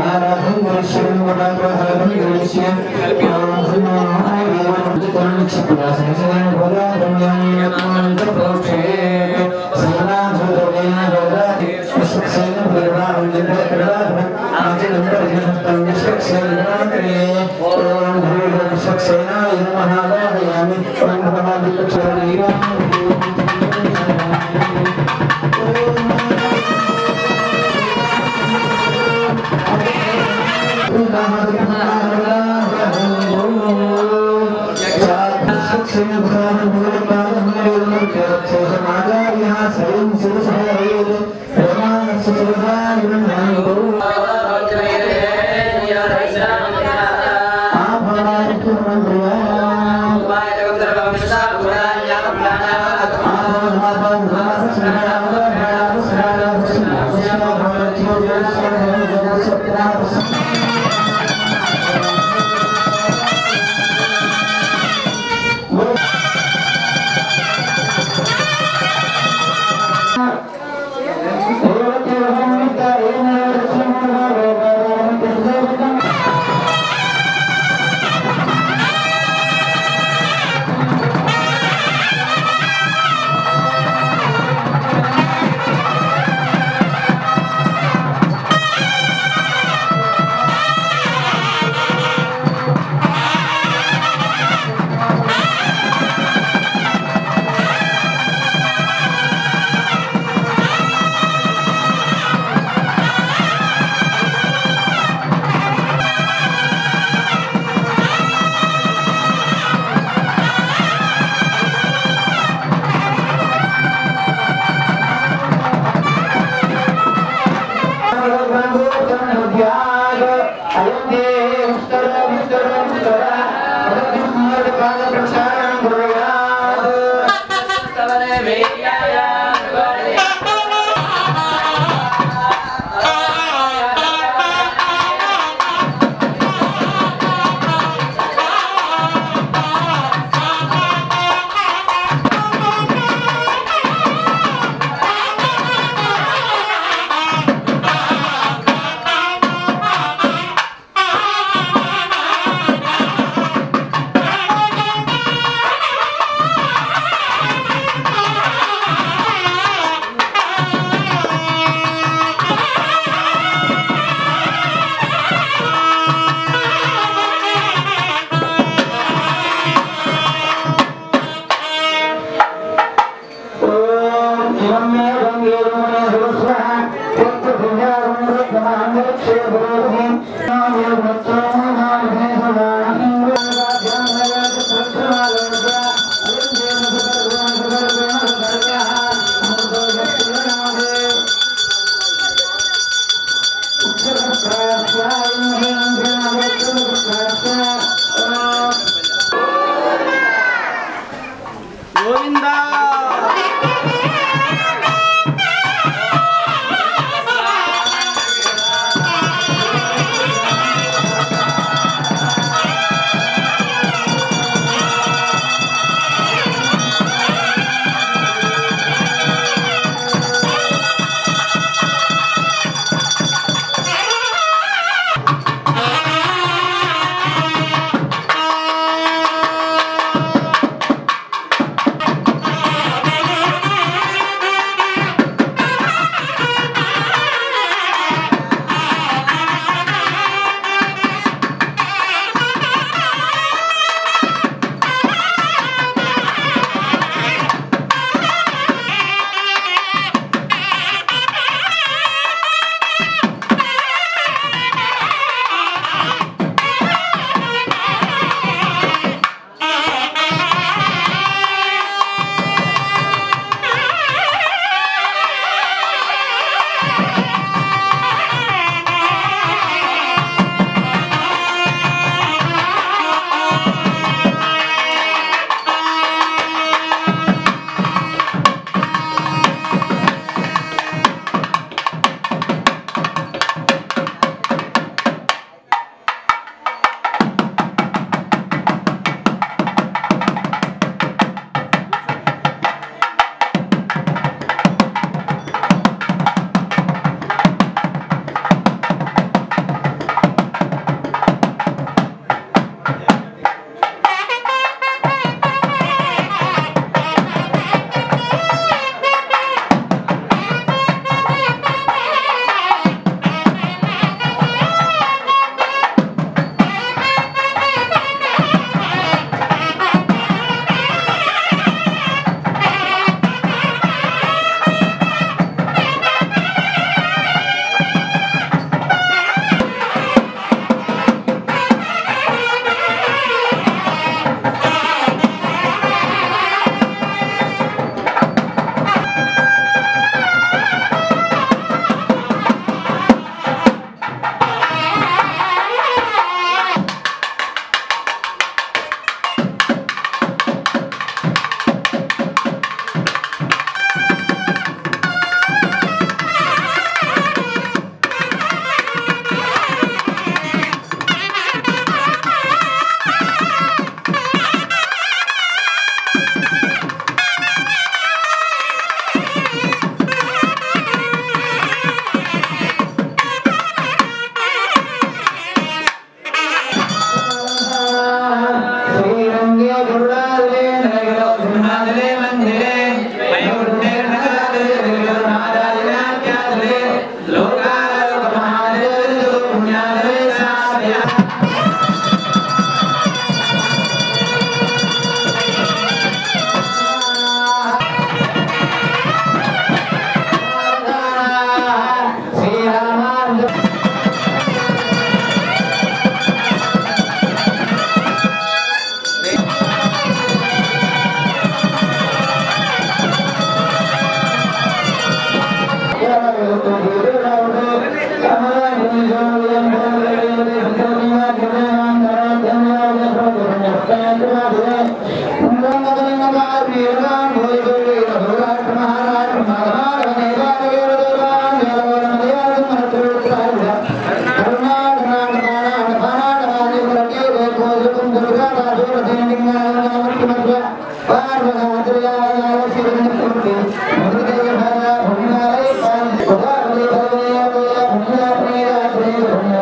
ఆ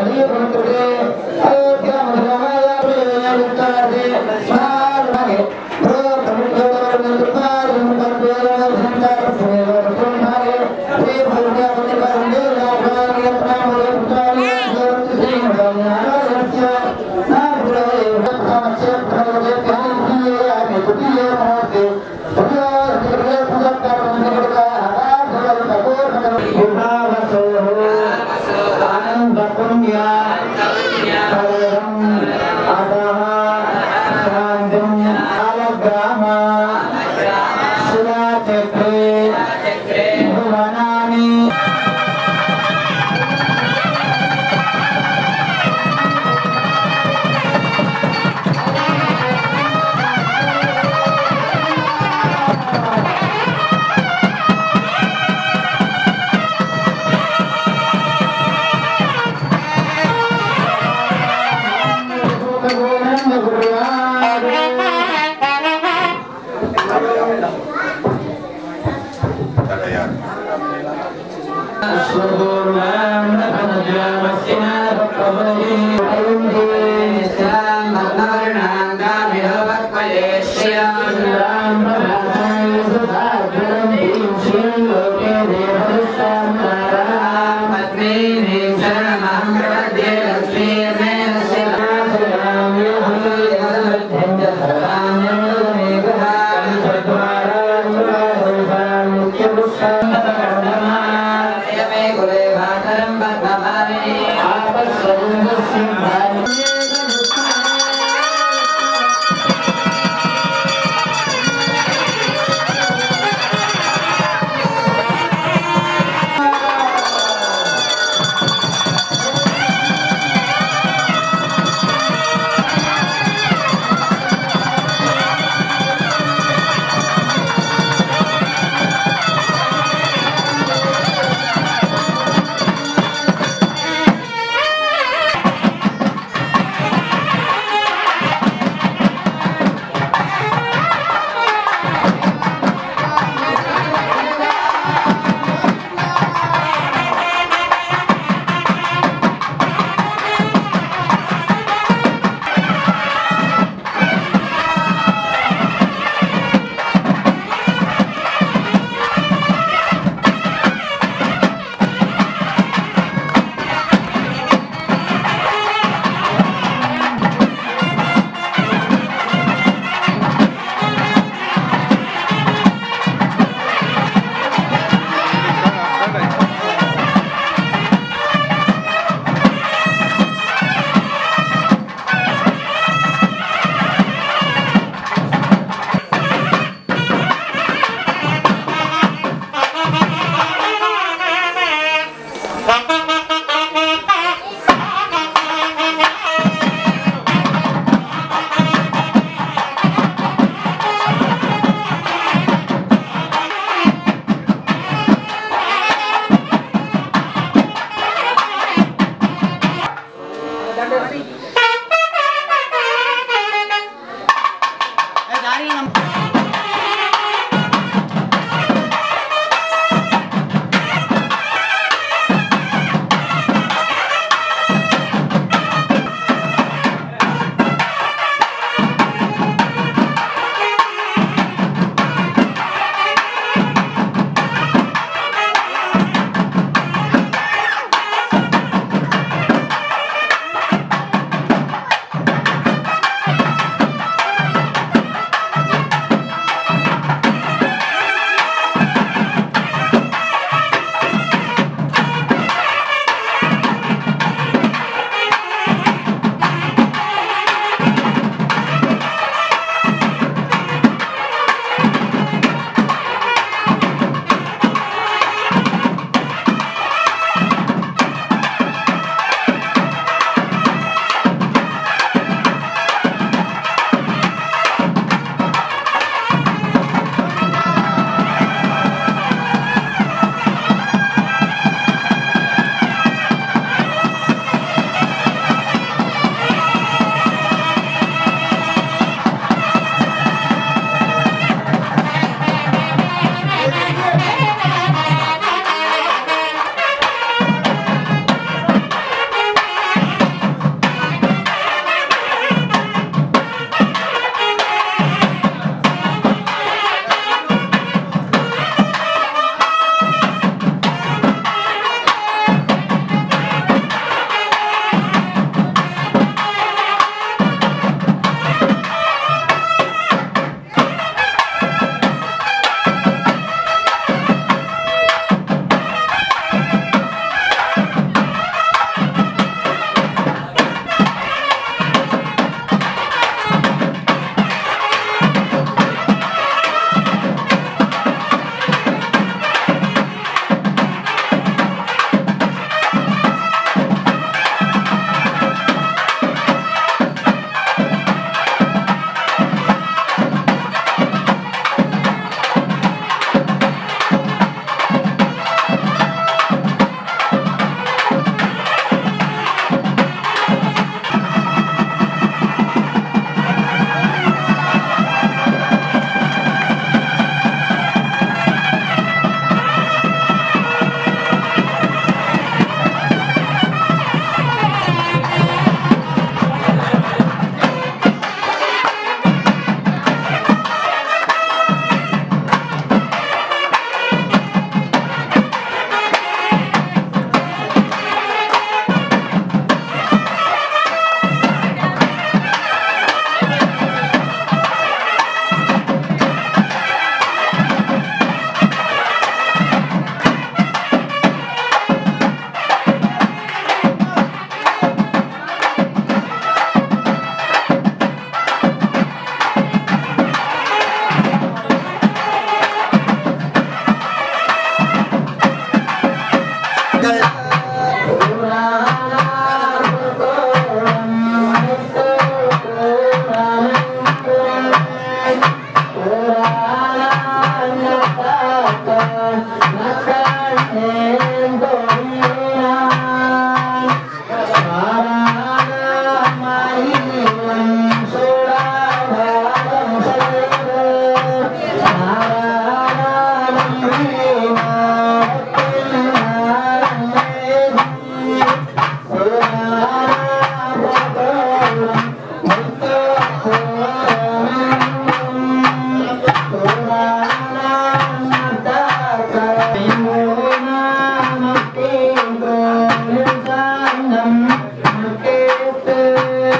ఆ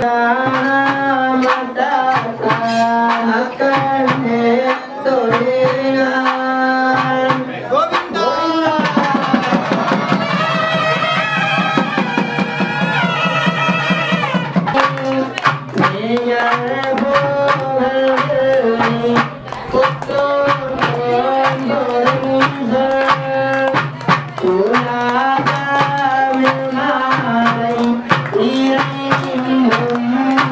Yeah.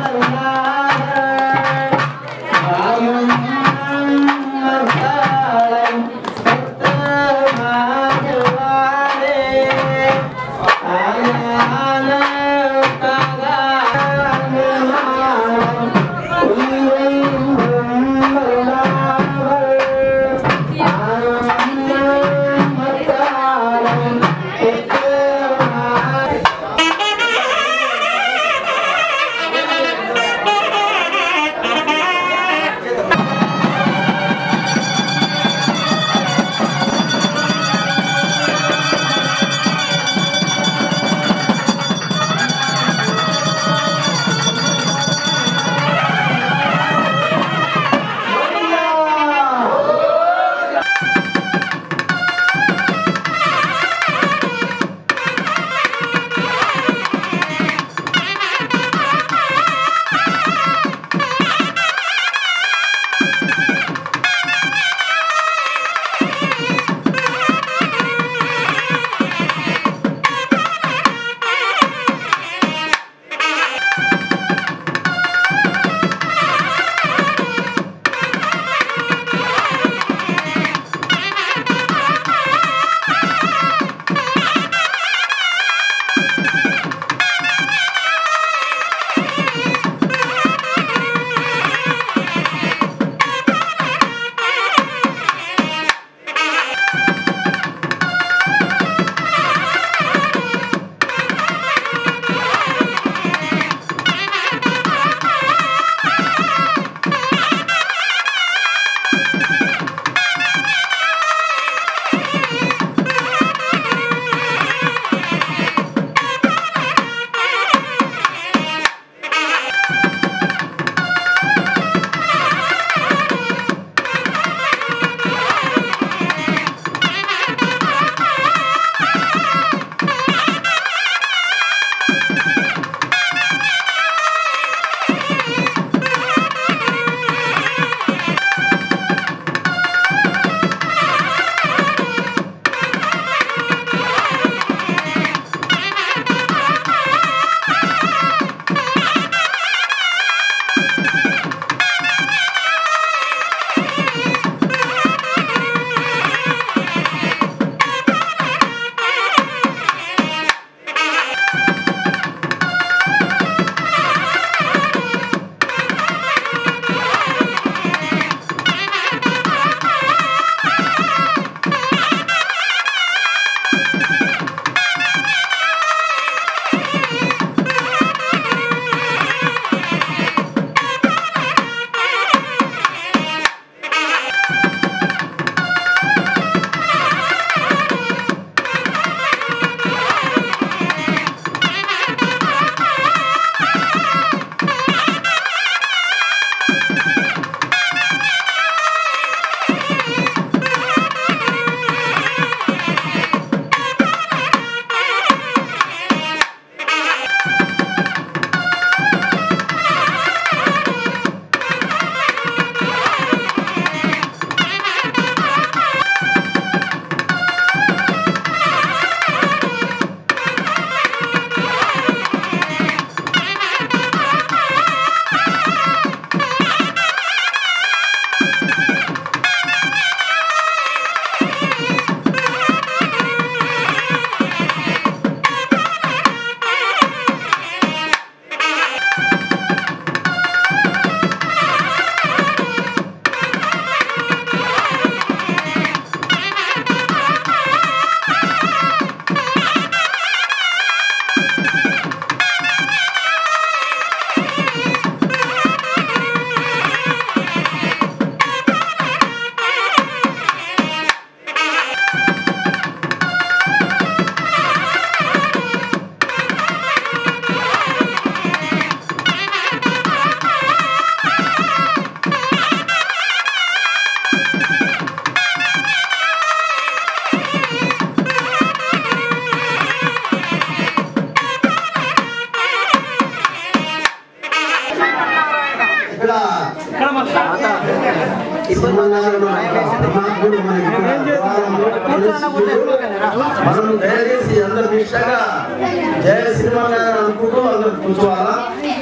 శ్రీమన్నారాయణ పరమాత్ముడు మనకి ఇక్కడ ద్వారంలో ప్రవేశించాడు. మనం దయచేసి అందరు నిష్టగా జయ శ్రీమన్నారాయణ అనుకుంటూ అందరు కూర్చోవాలా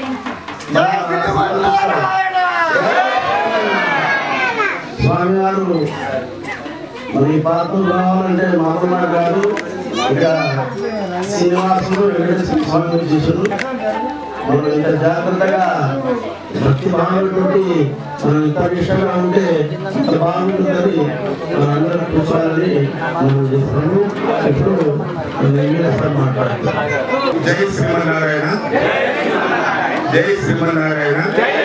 స్వామి గారు మరి ఈ పాత్రలు రావాలంటే మామూలు గారు ఇక శ్రీనివాసుడు వెంకటేశ్వర స్వామి శిష్యుడు మనం ఇంత జాగ్రత్తగా భక్తి భావంతోటి మనం ఇంత నిష్టగా ఉంటే అంత బాగుంటుందని మనం అందరం కూర్చోవాలని మనం చేస్తున్నాము ఇప్పుడు వెంకటేశ్వర మాట్లాడుతున్నాం జై శ్రీమన్నారాయణ జై శ్రీమన్నారాయణ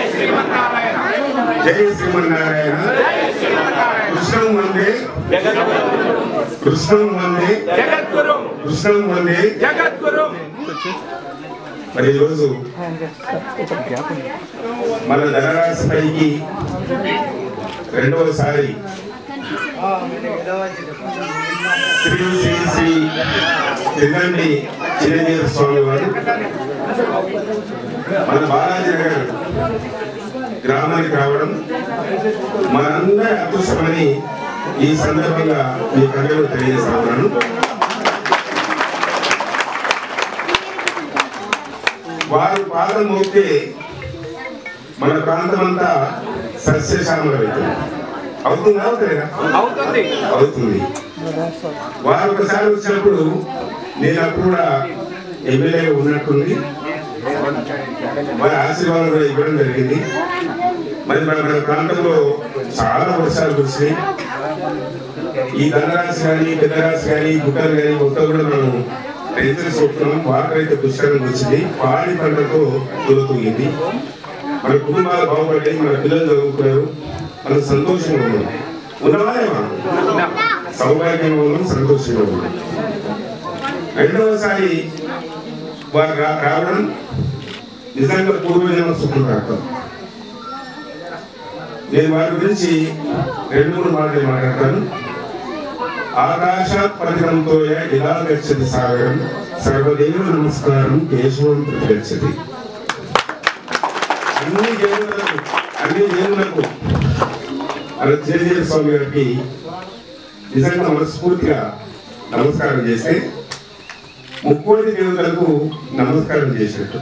జై శ్రీమన్నారాయణ కృష్ణం వందే కృష్ణం వందే జగద్గురు కృష్ణం వందే జగద్గురు మరి ఈరోజు మన ధనరాశి పైకి రెండవసారి శ్రీ శ్రీ శ్రీ తిన్నండి చిరంజీవి స్వామి వారు మన బాలాజీ నగర్ గ్రామానికి రావడం మనందరి అదృష్టమని ఈ సందర్భంగా మీకు అందరూ తెలియజేస్తున్నాను వారు పాదం మోపితే మన ప్రాంతం అంతా సస్యశ్యామలవుతుంది అవుతుందా అవుతుందా అవుతుంది అవుతుంది వారు ఒకసారి వచ్చినప్పుడు నేను అప్పుడు కూడా ఎమ్మెల్యేగా ఉన్నట్టుంది వారి ఆశీర్వాదం కూడా ఇవ్వడం జరిగింది మరి మన మన ప్రాంతంలో చాలా వర్షాలు కురిసినాయి ఈ ధనరాశి కానీ పెద్దరాశి కానీ గుట్టలు కానీ మొత్తం కూడా మనం రైతులు చూస్తున్నాం వాటర్ అయితే దుష్కరం వచ్చింది పాడి పంటతో దొరుకుతుంది మన కుటుంబాలు బాగుపడ్డాయి మన పిల్లలు చదువుకున్నారు మనం సంతోషంగా ఉన్నాం ఉన్నవారే మనం సౌభాగ్యంగా ఉన్నాం సంతోషంగా ఉన్నాం రెండవసారి వారు రా- రావడం నిజంగా పూర్వజన్మ సుఖం నేను వారి గురించి రెండు మూడు మాటలు మాట్లాడతాను ఆకాశ పథకంతో ఇలా గచ్చతి సాగరం సర్వదేవ నమస్కారం కేశవం ప్రతిగచ్చతి అన్ని దేవులకు అన్ని దేవులకు మన చిరంజీవి స్వామి గారికి నిజంగా మనస్ఫూర్తిగా నమస్కారం చేస్తే ముక్కోటి దేవతలకు నమస్కారం చేసినట్టు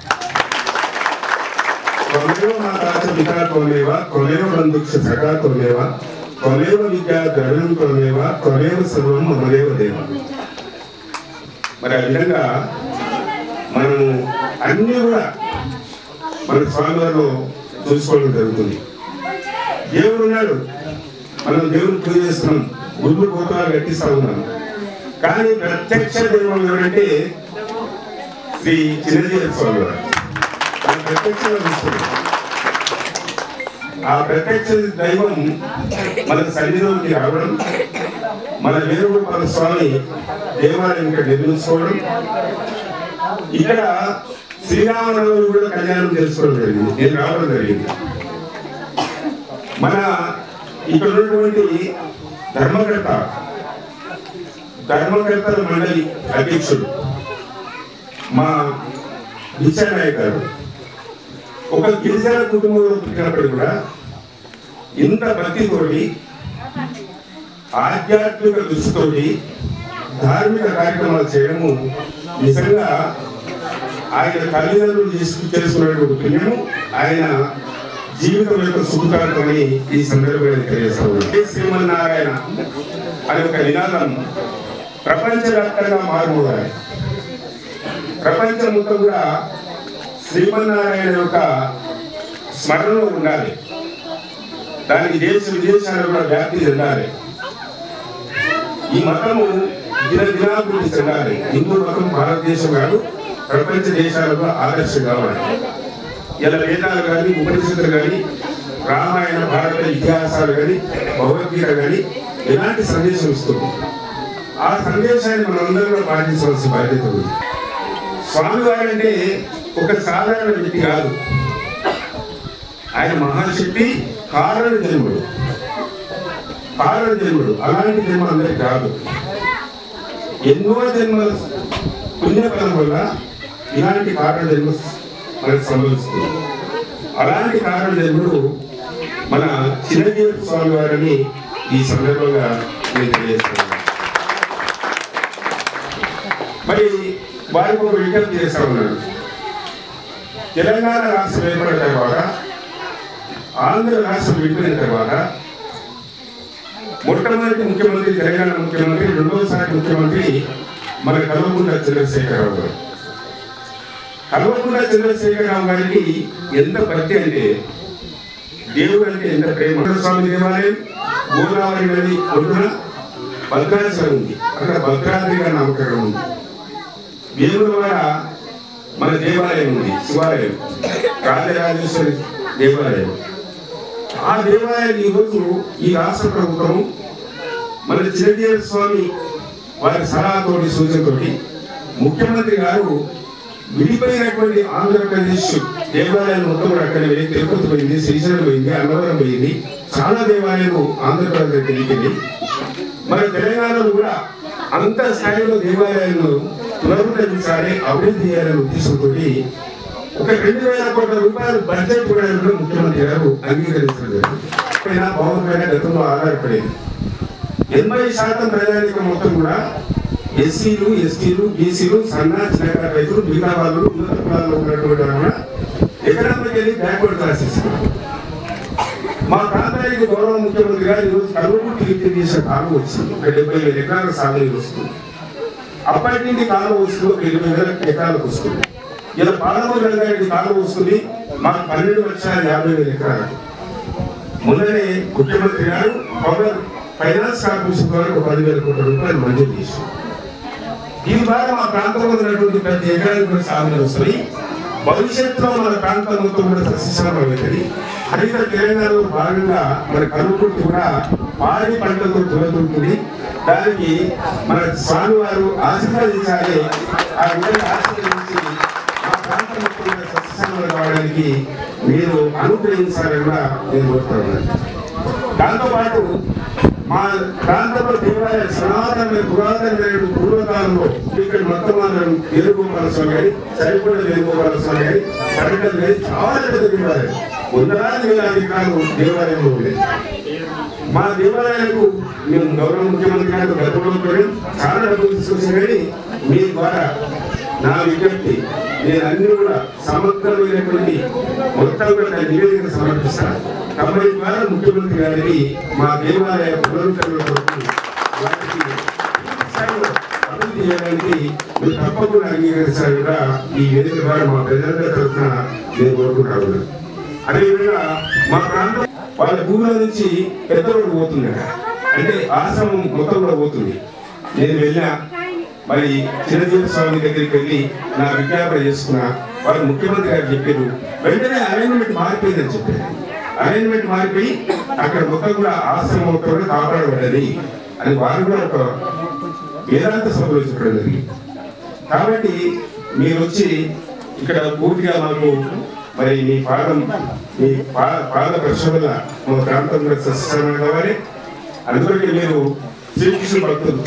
త్వమేవ మాతాచ పితా త్వమేవ త్వమేవ బంధుక్ష సఖా త్వమేవ త్వమేవ విద్యా ద్రవ్యం త్వమేవ త్వమేవ సర్వం మమదేవ దేవ మరి ఆ విధంగా మనము అన్ని కూడా మన స్వామివారిలో చూసుకోవడం జరుగుతుంది దేవుడు ఉన్నాడు మనం దేవుడిని పూజ చేస్తున్నాం గుళ్ళు గోపురాలు కట్టిస్తా ఉన్నాం కానీ ప్రత్యక్ష దైవం ఎవరంటే శ్రీ చిరంజీవి స్వామి వారు ఆయన ప్రత్యక్షంగా చూస్తున్నాం ఆ ప్రత్యక్ష దైవం మన సన్నిధిలోకి రావడం మన వేరుడు మన స్వామి దేవాలయం ఇక్కడ నిర్మించుకోవడం ఇక్కడ శ్రీరామనవమి కూడా కళ్యాణం చేసుకోవడం జరిగింది నేను రావడం జరిగింది మన ఇక్కడ ఉన్నటువంటి ధర్మకర్త ధర్మకర్తల మండలి అధ్యక్షుడు మా విద్యానాయక్ గారు ఒక గిరిజన కుటుంబంలో పుట్టినప్పుడు కూడా ఇంత భక్తితోటి ఆధ్యాత్మిక దృష్టితోటి ధార్మిక కార్యక్రమాలు చేయడము నిజంగా ఆయన తల్లిదండ్రులు చేసు చేసుకున్నటువంటి పుణ్యము ఆయన జీవితం యొక్క సుఖకారకమని ఈ సందర్భంగా తెలియజేస్తాను జై శ్రీమన్నారాయణ అనే ఒక నినాదం ప్రపంచవ్యాప్తంగా మారుమోగాలి ప్రపంచం మొత్తం కూడా శ్రీమన్నారాయణ యొక్క స్మరణలో ఉండాలి దానికి దేశ విదేశాలు కూడా వ్యాప్తి చెందాలి ఈ మతము దిన దినాభివృద్ధి చెందాలి హిందూ మతం భారతదేశం కాదు ప్రపంచ దేశాలకు ఆదర్శం కావాలి ఇలా వేదాలు కానీ ఉపనిషత్తులు కానీ రామాయణ భారత ఇతిహాసాలు కానీ భగవద్గీత కానీ ఎలాంటి సందేశం ఇస్తుంది ఆ సందేశాన్ని మనందరం కూడా పాటించవలసిన బాధ్యత ఉంది స్వామివారు అంటే ఒక సాధారణ వ్యక్తి కాదు ఆయన మహాశక్తి కారణ జన్ముడు కారణ జన్ముడు అలాంటి జన్మ అందరికి కాదు ఎన్నో జన్మల పుణ్యఫలం వల్ల ఇలాంటి కారణ జన్మ మనకు సంభవిస్తుంది అలాంటి కారణ జన్ముడు మన చిరంజీవి స్వామి వారిని ఈ సందర్భంగా నేను తెలియజేస్తున్నాను మరి వారికి ఒక విజ్ఞప్తి చేస్తా ఉన్నాను తెలంగాణ రాష్ట్రం ఏర్పడిన తర్వాత ఆంధ్ర రాష్ట్రం విడిపోయిన తర్వాత మొట్టమొదటి ముఖ్యమంత్రి తెలంగాణ ముఖ్యమంత్రి రెండోసారి ముఖ్యమంత్రి మన కల్వకుంట్ల చంద్రశేఖరరావు గారు కల్వకుంట్ల చంద్రశేఖరరావు గారికి ఎంత భక్తి అంటే దేవుడు అంటే ఎంత ప్రేమ స్వామి దేవాలయం గోదావరి నది ఒడ్డున భద్రాచలం ఉంది అక్కడ భద్రాద్రి గారి నామకరణం ఉంది వేములవాడ మన దేవాలయం ఉంది శివాలయం రాజరాజేశ్వరి దేవాలయం ఆ దేవాలయం ఈ రోజు ఈ రాష్ట్ర ప్రభుత్వం మన చిరంజీవి స్వామి వారి సలహాతోటి సూచనతోటి ముఖ్యమంత్రి గారు విడిపోయినటువంటి ఆంధ్రప్రదేశ్ దేవాలయాలు మొత్తం కూడా అక్కడ వెళ్ళి తిరుపతి పోయింది శ్రీశైలం పోయింది అన్నవరం పోయింది చాలా దేవాలయాలు ఆంధ్రప్రదేశ్ వెళ్ళిపోయింది మన తెలంగాణలో కూడా అంత స్థాయిలో దేవాలయాలను పునరుద్ధరించాలి అభివృద్ధి చేయాలనే ఉద్దేశంతో ఒక రెండు వేల కోట్ల రూపాయలు బడ్జెట్ కూడా కూడా ముఖ్యమంత్రి గారు అంగీకరించడం జరిగింది పైన పవన్ పైన గతంలో ఆధారపడేది ఎనభై శాతం ప్రజానికం మొత్తం కూడా ఎస్సీలు ఎస్టీలు బీసీలు సన్న చిన్నకారు రైతులు మిగతా వాళ్ళు ఉన్నత కులాల్లో ఉన్నటువంటి వాళ్ళు కూడా ఎకనామికలీ బ్యాక్వర్డ్ క్లాసెస్ మా ప్రాంతానికి గౌరవ ముఖ్యమంత్రి గారు ఈరోజు కరువు తీర్చి తీసే కాలం వచ్చింది ఒక డెబ్బై వేల ఎకరాల సాగు వస్తుంది అప్పటి నుండి కాలం వస్తుంది ఒక ఇరవై వేల ఎకరాలకు వస్తుంది ఇలా పాలమూరు రంగారెడ్డి కాలం వస్తుంది మాకు పన్నెండు లక్షల యాభై వేల ఎకరాలు మొన్ననే ముఖ్యమంత్రి గారు పవర్ ఫైనాన్స్ కార్పొరేషన్ ద్వారా ఒక పదివేల కోట్ల రూపాయలు మంజూరు చేశారు దీని ద్వారా మా ప్రాంతంలో ఉన్నటువంటి ప్రతి ఎకరానికి కూడా సాగులు వస్తాయి భవిష్యత్తులో మన ప్రాంతం మొత్తం కూడా సస్యశ్యామం అవుతుంది హరిత తెలంగాణలో భాగంగా మన కనుకుంటూ కూడా పాడి పంటతో తులతుంటుంది దానికి మన స్వామివారు ఆశీర్వదించాలి ఆ విధంగా ఆశీర్వదించి మా ప్రాంతం మొత్తం కూడా సస్యశ్యామలు కావడానికి మీరు అనుగ్రహించాలని కూడా నేను కోరుతా ఉన్నాను దాంతోపాటు మా ప్రాంతంలో దేవాలయ సనాతనమైన పురాతనమైన పూర్వకాలంలో ఇక్కడ మొత్తం అందరం వేణుగోపాల స్వామి గారి సరిపడ వేణుగోపాల స్వామి గారి పర్యటన గారి చాలా పెద్ద దేవాలయం వందలాది వేలాది కాలం దేవాలయంలో ఉండేది మా దేవాలయాలకు మేము గౌరవ ముఖ్యమంత్రి గారితో గతంలో కూడా చాలా డబ్బులు తీసుకొచ్చిన కానీ మీ ద్వారా నా విజ్ఞప్తి నేను అన్ని కూడా సమగ్రమైనటువంటి మొత్తం కూడా నివేదిక సమర్పిస్తాను తమరి ద్వారా ముఖ్యమంత్రి గారికి మా దేవాలయ పునరుద్ధరణ కొరకు వారికి పూర్తి స్థాయిలో అభివృద్ధి చేయడానికి మీరు తప్పకుండా అంగీకరిస్తారని కూడా ఈ వేదిక ద్వారా మా ప్రజలందరి తరఫున నేను కోరుకుంటాను అదేవిధంగా మా ప్రాంతం వాళ్ళ భూముల నుంచి పెద్ద రోడ్డు పోతుంది అక్కడ. అంటే ఆశ్రమం మొత్తం కూడా పోతుంది నేను వెళ్ళా మరి చిరంజీవి స్వామి దగ్గరికి వెళ్ళి నా విజ్ఞాపన చేసుకున్నా వాళ్ళు ముఖ్యమంత్రి గారు చెప్పారు వెంటనే అరేంజ్మెంట్ మారిపోయిందని చెప్పారు అరేంజ్మెంట్ మారిపోయి అక్కడ మొత్తం కూడా ఆశ్రమం మొత్తం కూడా కాపాడబడ్డది అని వారు కూడా ఒక వేదాంత సభలో చెప్పడం జరిగింది కాబట్టి మీరు వచ్చి ఇక్కడ పూర్తిగా మాకు మరి మీ పాదం మీ పా- పాద పరిశోధన మా ప్రాంతం కూడా సస్యశ్యామం కావాలి అందుకొరకే మీరు శ్రీకృష్ణ భక్తులు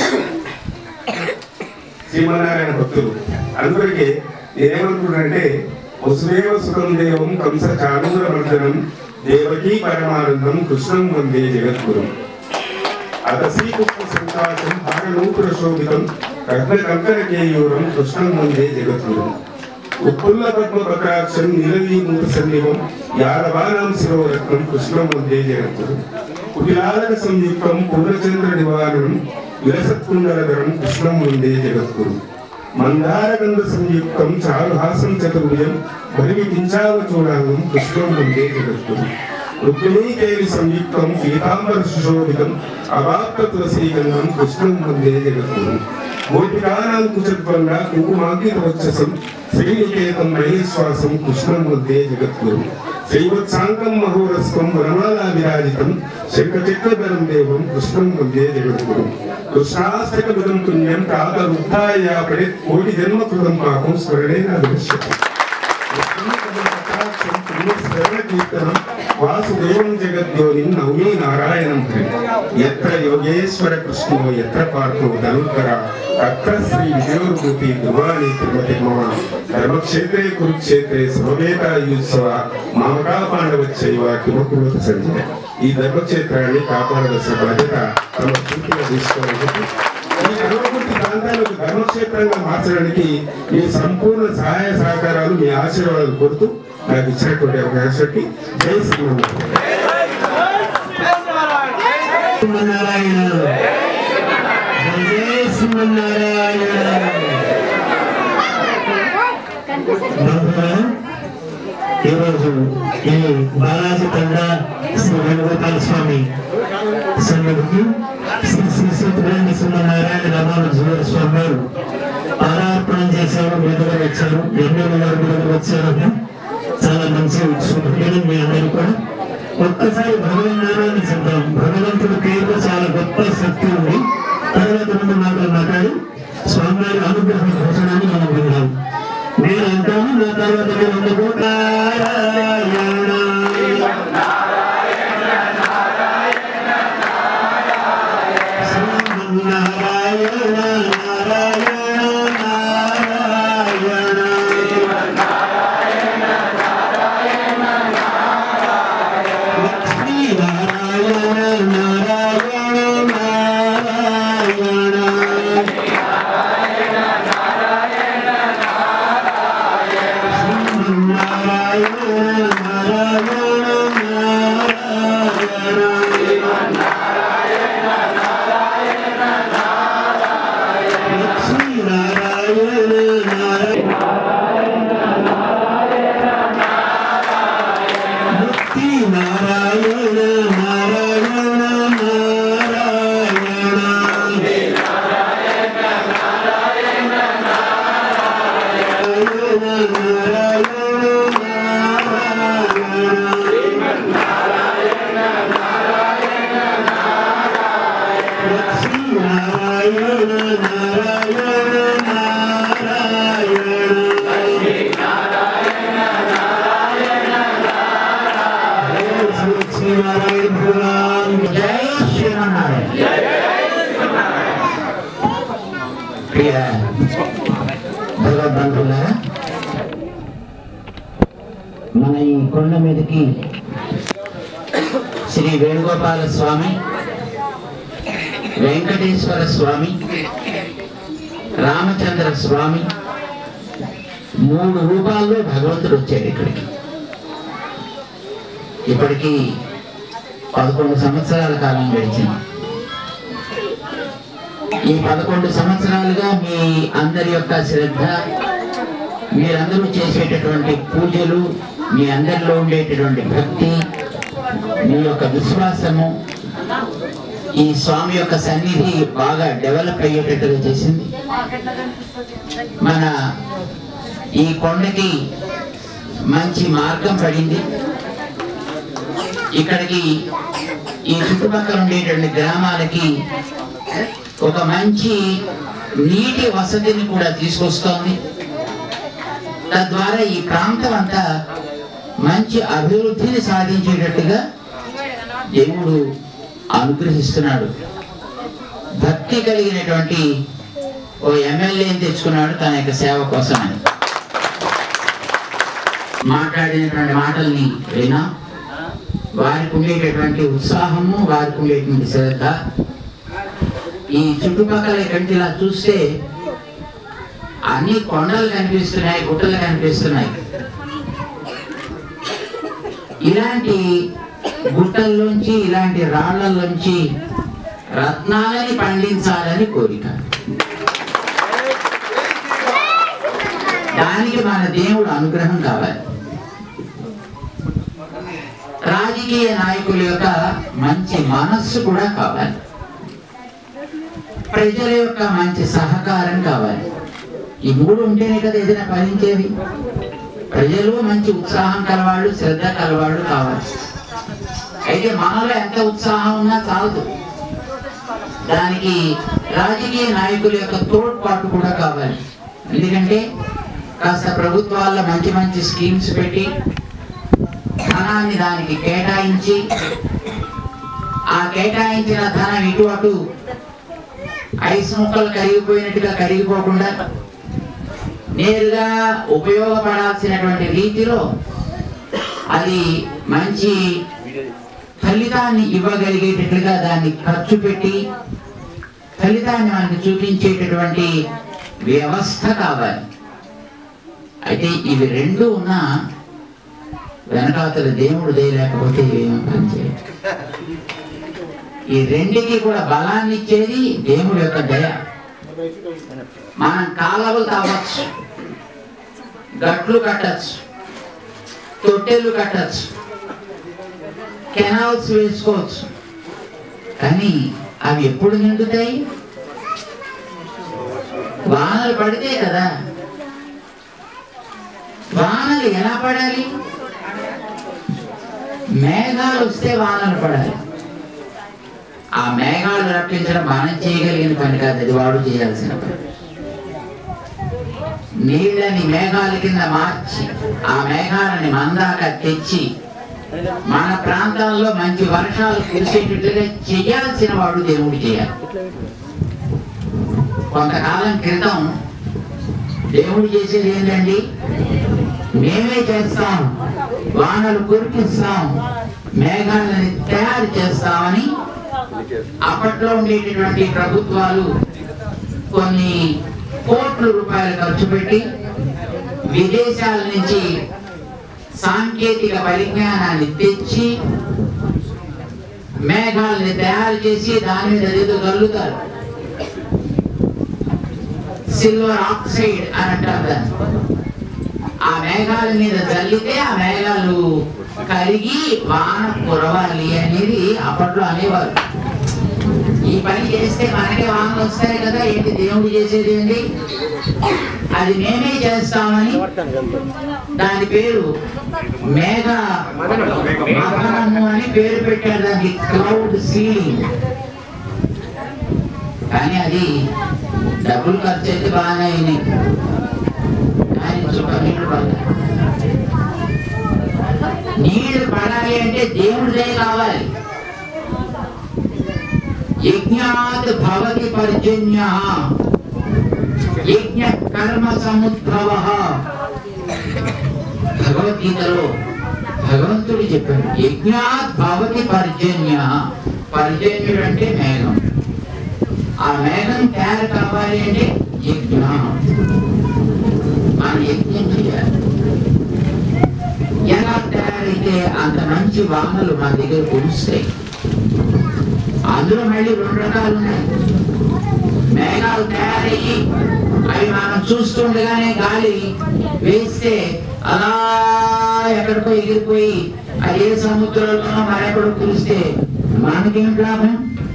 శ్రీమన్నారాయణ భక్తులు అందుకొరకే నేనేమనుకుంటున్నానంటే వసుదేవ సుఖం దేవం కంస చానూర వర్ధనం దేవకీ పరమానందం కృష్ణం వందే జగద్గురం అత శ్రీకృష్ణ సంకాశం భాగనూపుర శోభితం రత్న కంకర కేయూరం కృష్ణం వందే జగద్గురం ఉత్పుల్ల పద్మ పత్రాక్షం నిలదీమూత సన్నివం యాదవానాం శిరోరత్నం కృష్ణం వందే జగద్గురం కుటిలాలక సంయుక్తం పూర్ణచంద్ర నివారణం విలసత్కుండలధరం కృష్ణం వందే జగద్గురు మందారగంధ సంయుక్తం చారుహాసం చతుర్భుజం భరివి పించావ చూడాలం కృష్ణం వందే జగద్గురు రుక్మిణీకేలి సంయుక్తం పీతాంబర సుశోభితం అవాప్త తులసీగంధం కృష్ణం వందే జగద్గురు గోపికానాం కుచద్వంగా కుంకుమాంకిత వచ్చసం శ్రీనికేతం మహేశ్వాసం కృష్ణం వందే జగద్గురు శ్రీవత్సాంగం మహోరస్కం వనమాలా విరాజితం శంఖచక్రధరం దేవం కృష్ణం వందే జగద్గురు కృష్ణాష్టకం పుణ్యం తాత వృద్ధాయ పడే కోటి జన్మ కృతం పాపం స్మరణే నా దృశ్యం కీర్తనం వాసుదేవం జగద్యోని నవమీ నారాయణం హరి ఎత్ర యోగేశ్వర కృష్ణో ఎత్ర పార్థో ధనుర్ధర తత్ర శ్రీ విజయోర్మూర్తి ధ్రువాణి తిరుమతి మమ ధర్మక్షేత్రే కురుక్షేత్రే సమవేతాయుత్సవ మామకా పాండవచ్చైవ కిమకుమత సంజయ ఈ ధర్మక్షేత్రాన్ని కాపాడవలసిన బాధ్యత తమ పూర్తిగా తీసుకోవాలని ఈ ధర్మపూర్తి ప్రాంతాలకు ధర్మక్షేత్రంగా మార్చడానికి మీ సంపూర్ణ సహాయ సహకారాలు మీ ఆశీర్వాదాలు కోరుతూ నాకు ఇచ్చినటువంటి అవకాశానికి జై శ్రీరామ్ శ్రీమన్నారాయణ జయ శ్రీమన్నారాయణ బంధువులారా, ఈరోజు ఈ బాలాజీ తండ శ్రీ వేణుగోపాల స్వామి సన్నిధికి శ్రీ శ్రీ సీతారాయణ శ్రీమన్నారాయణ రామానుజుల స్వామి వారు పారార్పణం చేశారు మీదుగా వచ్చారు ఎమ్మెల్యే గారు కూడా వచ్చారు చాలా మంచి శుభదినం మీ అందరూ కూడా ఒక్కసారి భగవన్ నామాన్ని చెప్తాం భగవంతుడి పేరులో చాలా గొప్ప శక్తి ఉంది తర్వాత రెండు మాటలు మాట్లాడి స్వామివారి అనుగ్రహ ఘోషణాన్ని మనం విన్నాం నేను అంటాను నా తర్వాత మీరు అందరూ నారాయణ శ్రీమన్నారాయణ నారాయణ నారాయణ లక్ష్మీనారాయణ నారాయణ నారాయణ శ్రీమన్నారాయణ నారాయణ నారాయణ లక్ష్మీనారాయణ నారాయణ ముక్తి నారాయణ నారాయణ నారాయణ నారాయణ నారాయణ లక్ష్మీ నారాయణ నారాయణ నారాయణ శ్రీనారాయణ భగవాన్ జై శ్రీనారాయణ ప్రియ భగవద్బంధువులారా మన ఈ కొండ మీదకి శ్రీ వేణుగోపాల స్వామి వెంకటేశ్వర స్వామి రామచంద్ర స్వామి మూడు రూపాల్లో భగవంతుడు వచ్చాడు ఇక్కడికి ఇప్పటికి పదకొండు సంవత్సరాల కాలం గడిచింది ఈ పదకొండు సంవత్సరాలుగా మీ అందరి యొక్క శ్రద్ధ మీరందరూ చేసేటటువంటి పూజలు మీ అందరిలో ఉండేటటువంటి భక్తి మీ యొక్క విశ్వాసము ఈ స్వామి యొక్క సన్నిధి బాగా డెవలప్ అయ్యేటట్టుగా చేసింది మన ఈ కొండకి మంచి మార్గం పడింది ఇక్కడికి ఈ చుట్టుపక్కల ఉండేటువంటి గ్రామాలకి ఒక మంచి నీటి వసతిని కూడా తీసుకొస్తోంది తద్వారా ఈ ప్రాంతం అంతా మంచి అభివృద్ధిని సాధించేటట్టుగా దేవుడు అనుగ్రహిస్తున్నాడు భక్తి కలిగినటువంటి ఓ ఎమ్మెల్యేని తెచ్చుకున్నాడు తన యొక్క సేవ కోసమని మాట్లాడినటువంటి మాటల్ని వినా వారికి ఉండేటటువంటి ఉత్సాహము వారికి ఉండేటువంటి శ్రద్ధ ఈ చుట్టుపక్కల ఇక్కడికి ఇలా చూస్తే అన్ని కొండలు కనిపిస్తున్నాయి గుట్టలు కనిపిస్తున్నాయి ఇలాంటి గుట్టల్లోంచి ఇలాంటి రాళ్లలోంచి రత్నాలని పండించాలని కోరిక దానికి మన దేవుడు అనుగ్రహం కావాలి రాజకీయ నాయకుల యొక్క మంచి మనస్సు కూడా కావాలి ప్రజల యొక్క మంచి సహకారం కావాలి ఈ మూడు ఉంటేనే కదా ఏదైనా ఫలించేది ప్రజలు మంచి ఉత్సాహం కలవాళ్ళు శ్రద్ధ కలవాళ్ళు కావాలి అయితే మనలో ఎంత ఉత్సాహం ఉన్నా చాలదు దానికి రాజకీయ నాయకుల యొక్క తోడ్పాటు కూడా కావాలి ఎందుకంటే కాస్త ప్రభుత్వాల్లో మంచి మంచి స్కీమ్స్ పెట్టి ధనాన్ని దానికి కేటాయించి ఆ కేటాయించిన ధనం ఇటు అటు ఐస్ ముక్కలు కరిగిపోయినట్టుగా కరిగిపోకుండా నేరుగా ఉపయోగపడాల్సినటువంటి రీతిలో అది మంచి ఫలితాన్ని ఇవ్వగలిగేటట్లుగా దాన్ని ఖర్చు పెట్టి ఫలితాన్ని మనకి చూపించేటటువంటి వ్యవస్థ కావాలి అయితే ఇవి రెండు ఉన్నా వెనకాతల దేవుడు దయలేకపోతే ఏమీ పనిచేయదు ఈ రెండికి కూడా బలాన్ని ఇచ్చేది దేవుడి యొక్క దయ మనం కాలవలు తావచ్చు గట్లు కట్టచ్చు తొట్టెలు కట్టచ్చు కెనాల్స్ వేసుకోవచ్చు కానీ అవి ఎప్పుడు నిండుతాయి వానలు పడితే కదా వానలు ఎలా పడాలి మేఘాలు వస్తే వానలు పడాలి ఆ మేఘాలు రప్పించడం మనం చేయగలిగిన పని కాదు అది వాడు చేయాల్సిన పని నీళ్ళని మేఘాల కింద మార్చి ఆ మేఘాలని మందాక తెచ్చి మన ప్రాంతాల్లో మంచి వర్షాలు కురిసేటట్లుగా చేయాల్సిన వాడు దేవుడు చేయాలి కొంతకాలం క్రితం దేవుడు చేసేది ఏంటండి మేమే చేస్తాం వానలు కురిపిస్తాం మేఘాలని తయారు చేస్తామని అప్పట్లో ఉండేటటువంటి ప్రభుత్వాలు కొన్ని కోట్ల రూపాయలు ఖర్చు పెట్టి విదేశాల నుంచి సాంకేతిక పరిజ్ఞానాన్ని తెచ్చి మేఘాలని తయారు చేసి దాని మీద ఏదో కలుగుతారు సిల్వర్ ఆక్సైడ్ అని అంటారు దాన్ని ఆ మేఘాల మీద చల్లితే ఆ మేఘాలు కరిగి వాన కురవాలి అనేది అప్పట్లో అనేవారు ఈ పని చేస్తే మనకే వానలు వస్తాయి కదా ఏంటి దేవుడు చేసేది ఏంటి అది మేమే చేస్తామని దాని పేరు మేఘ మథనము అని పేరు పెట్టారు దానికి క్లౌడ్ సీలింగ్ కానీ అది డబ్బులు ఖర్చు అయితే బాగానే అయినాయి కానీ చుక్క నీళ్లు పడతాయి నీళ్లు పడాలి అంటే దేవుడి దయ కావాలి యజ్ఞాత్ భవతి పర్జన్య యజ్ఞ కర్మ సముద్భవ భగవద్గీతలో భగవంతుడు చెప్పాడు యజ్ఞాత్ భవతి పర్జన్య పర్జన్యుడు అంటే మేఘం ఆ మేఘం తయారు కావాలి అంటే యజ్ఞం మనం యజ్ఞం చేయాలి ఎలా తయారైతే అంత మంచి వాహనాలు మా దగ్గర కురుస్తాయి అందులో మళ్ళీ రెండు రకాలు ఉన్నాయి మేఘాలు తయారయ్యి అవి మనం చూస్తుండగానే గాలి వేస్తే అలా ఎక్కడికో ఎగిరిపోయి అదే సముద్రంలోనో మరెక్కడో కురిస్తే మనకేమిటి లాభం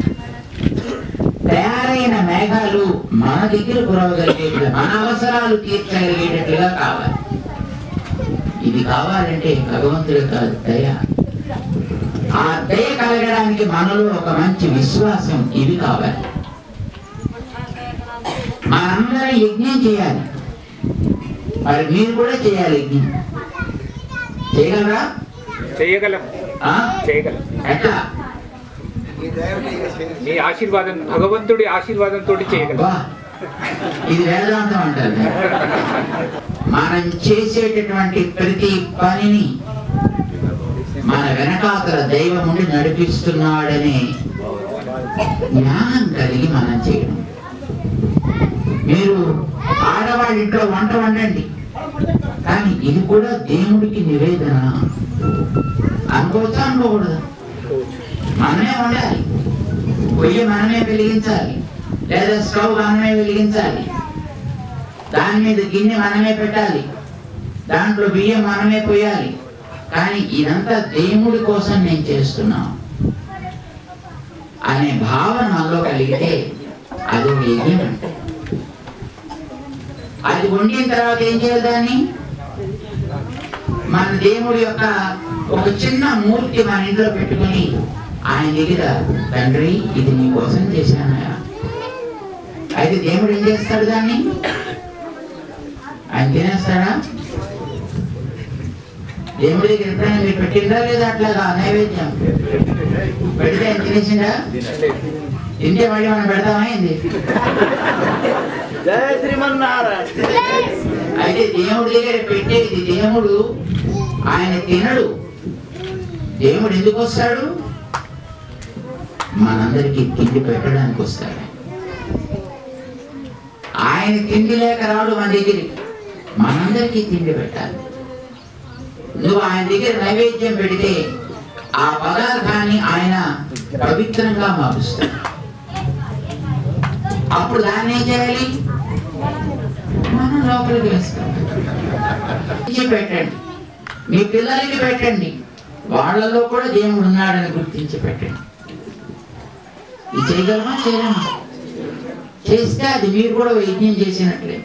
తయారైన మేఘాలు మన దగ్గర కురవగలిగేట్లుగా మన అవసరాలు తీర్చగలిగేటట్లుగా కావాలి ఇది కావాలంటే భగవంతుడు కాదు దయ ఆ దయ కలగడానికి మనలో ఒక మంచి విశ్వాసం ఇది కావాలి మనందరం యజ్ఞం చేయాలి మరి మీరు కూడా చేయాలి యజ్ఞం చేయగలరా చేయగలం ఆ? చేయగలం ఎట్లా మీ ఆశీర్వాదం భగవంతుడి ఆశీర్వాదంతో చేయగలం అబ్బా, ఇది వేదాంతం అంటారు మనం చేసేటటువంటి ప్రతి పనిని మన వెనకాతల దైవం ఉండి నడిపిస్తున్నాడనే జ్ఞానం కలిగి మనం చేయడం మీరు ఆడవాళ్ళ ఇంట్లో వంట వండండి కానీ ఇది కూడా దేవుడికి నివేదన అనుకోవచ్చా అనుకోకూడదు మనమే వండాలి పొయ్యి మనమే వెలిగించాలి లేదా స్టవ్ మనమే వెలిగించాలి దాని మీద గిన్నె మనమే పెట్టాలి దాంట్లో బియ్యం మనమే పోయాలి కానీ ఇదంతా దేవుడి కోసం నేను చేస్తున్నాను అనే భావన మనలో కలిగితే అది ఒక యజ్ఞం అంటే అది వండిన తర్వాత ఏం చేయాలి దాన్ని మన దేవుడి యొక్క ఒక చిన్న మూర్తి మన ఇంట్లో పెట్టుకుని ఆయన దగ్గర తండ్రి ఇది నీ కోసం చేశానయా అయితే దేవుడు ఏం చేస్తాడు దాన్ని ఆయన తినేస్తాడా దేవుడి దగ్గర ఎప్పుడైనా మీరు పెట్టిందా లేదా అట్లాగా నైవేద్యం పెడితే ఆయన తినేసిందా తింటే మళ్ళీ మనం పెడతామా ఏంది జయ శ్రీమన్నారాయణ అయితే దేవుడి దగ్గర పెట్టేది దేవుడు ఆయన తినడు దేవుడు ఎందుకు వస్తాడు మనందరికీ తిండి పెట్టడానికి వస్తాడు ఆయన తిండి లేక రాడు మన దగ్గరికి మనందరికీ తిండి పెట్టాలి నువ్వు ఆయన దగ్గర నైవేద్యం పెడితే ఆ పదార్థాన్ని ఆయన పవిత్రంగా మారుస్తాడు అప్పుడు దాన్ని ఏం చేయాలి మనం లోపలికి వేస్తాం ఇచ్చి పెట్టండి మీ పిల్లలకి పెట్టండి వాళ్ళలో కూడా దేవుడు ఉన్నాడని గుర్తించి పెట్టండి ఇది చేయగలమా చేయలేమా చేస్తే అది మీరు కూడా ఓ యజ్ఞం చేసినట్లే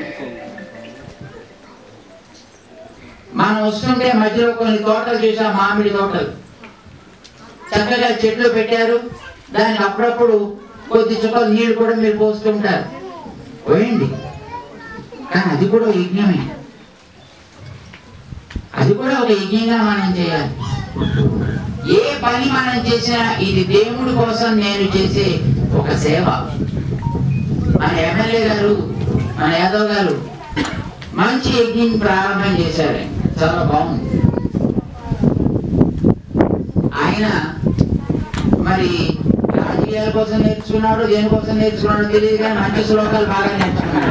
మనం వస్తుంటే మధ్యలో కొన్ని తోటలు చూసాం మామిడి తోటలు చక్కగా చెట్లు పెట్టారు దానికి అప్పుడప్పుడు కొద్ది చుక్కలు నీళ్లు కూడా మీరు పోస్తుంటారు పోయండి కానీ అది కూడా ఒక యజ్ఞమే అది కూడా ఒక యజ్ఞంగా మనం చేయాలి ఏ పని మనం చేసినా ఇది దేవుడి కోసం నేను చేసే ఒక సేవ మన ఎమ్మెల్యే గారు మన యాదవ్ గారు మంచి యజ్ఞం ప్రారంభం చేశారు ఆయన. చాలా బాగుంది ఆయన మరి రాజకీయాల కోసం నేర్చుకున్నాడు దేనికోసం నేర్చుకున్నాడు తెలియదు కానీ మంచి శ్లోకాలు బాగా నేర్చుకున్నాడు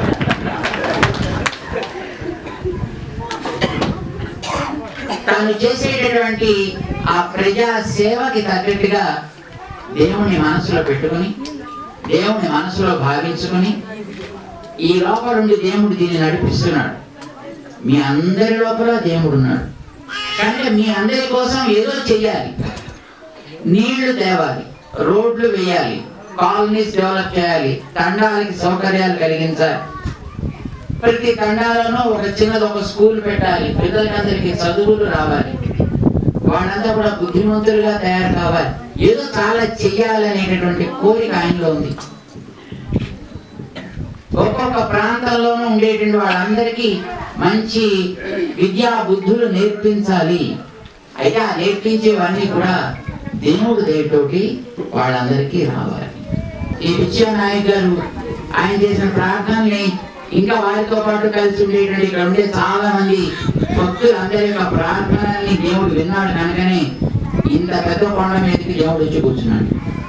తాను చేసేటటువంటి ఆ ప్రజా సేవకి తగ్గట్టుగా దేవుని మనసులో పెట్టుకుని దేవుని మనసులో భావించుకుని ఈ లోపల నుండి దేవుడు దీన్ని నడిపిస్తున్నాడు మీ అందరి లోపల దేవుడు ఉన్నాడు కనుక మీ అందరి కోసం ఏదో చెయ్యాలి నీళ్లు తేవాలి రోడ్లు వేయాలి కాలనీస్ డెవలప్ చేయాలి తండాలకి సౌకర్యాలు కలిగించాలి ప్రతి తండాలను ఒక చిన్నది ఒక స్కూల్ పెట్టాలి పిల్లలందరికీ చదువులు రావాలి వాళ్ళంతా కూడా బుద్ధిమంతులుగా తయారు కావాలి ఏదో చాలా చెయ్యాలనేటటువంటి కోరిక ఆయనలో ఉంది ఒక్కొక్క ప్రాంతంలోనూ ఉండేటువంటి వాళ్ళందరికీ మంచి విద్యా బుద్ధులు నేర్పించాలి అయితే ఆ నేర్పించేవన్నీ కూడా దేవుడు దయతోటి వాళ్ళందరికీ రావాలి ఈ విద్యానాయక్ గారు ఆయన చేసిన ప్రార్థనల్ని ఇంకా వారితో పాటు కలిసి ఉండేటువంటి ఇక్కడ ఉండే చాలా మంది భక్తులు అందరి యొక్క ప్రార్థనల్ని దేవుడు విన్నాడు కనుకనే ఇంత పెద్ద కొండ మీదకి దేవుడు వచ్చి కూర్చున్నాడు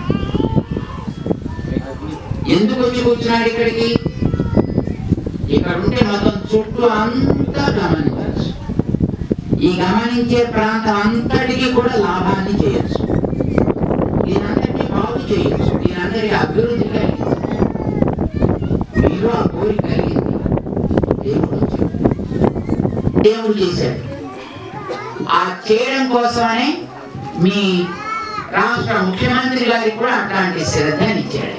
ఎందుకు వచ్చి కూర్చున్నాడు ఇక్కడికి ఇక్కడ ఉంటే మొత్తం చుట్టూ అంతా గమనించవచ్చు ఈ గమనించే ప్రాంతం అంతటికి కూడా లాభాన్ని చేయొచ్చు దీనంతటినీ బాగు చేయొచ్చు దీనంతటికి అభివృద్ధి కలిగించు మీరు ఆ కోరిక కలిగింది దేవుడు వచ్చాడు దేవుడు చేశాడు ఆ చేయడం కోసమనే మీ రాష్ట్ర ముఖ్యమంత్రి గారికి కూడా అట్లాంటి శ్రద్ధనిచ్చాడు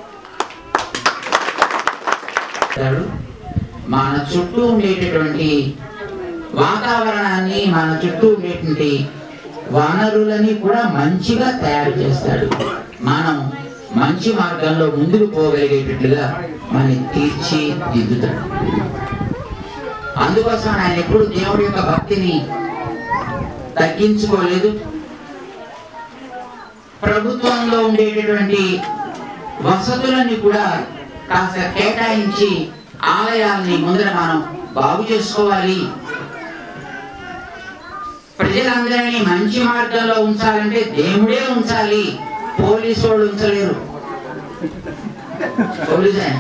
ఇచ్చాడు. మన చుట్టూ ఉండేటటువంటి వాతావరణాన్ని మన చుట్టూ ఉండేటువంటి వనరులని కూడా మంచిగా తయారు చేస్తాడు మనం మంచి మార్గంలో ముందుకు పోగలిగేటట్లుగా మన తీర్చి దిద్దుతాడు అందుకోసం ఆయన ఎప్పుడు దేవుడి యొక్క భక్తిని తగ్గించుకోలేదు ప్రభుత్వంలో ఉండేటటువంటి వసతులని కూడా కాస్త కేటాయించి ఆలయాల్ని ముందర మనం బాగు చేసుకోవాలి ప్రజలందరినీ మంచి మార్గంలో ఉంచాలంటే దేవుడే ఉంచాలి పోలీసు వాళ్ళు ఉంచలేరు పోలీసు ఆయన.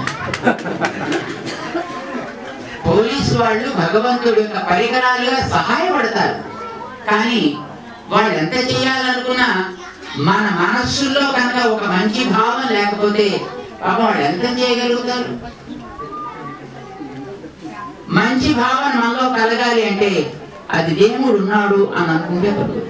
పోలీసు వాళ్ళు భగవంతుడి యొక్క పరికరాలుగా సహాయపడతారు కానీ వాళ్ళు ఎంత చేయాలనుకున్నా మన మనస్సుల్లో కనుక ఒక మంచి భావం లేకపోతే పాపం వాళ్ళు ఎంత చేయగలుగుతారు మంచి భావన మనలో కలగాలి అంటే అది దేవుడు ఉన్నాడు అని అనుకుంటే కలుగుతుంది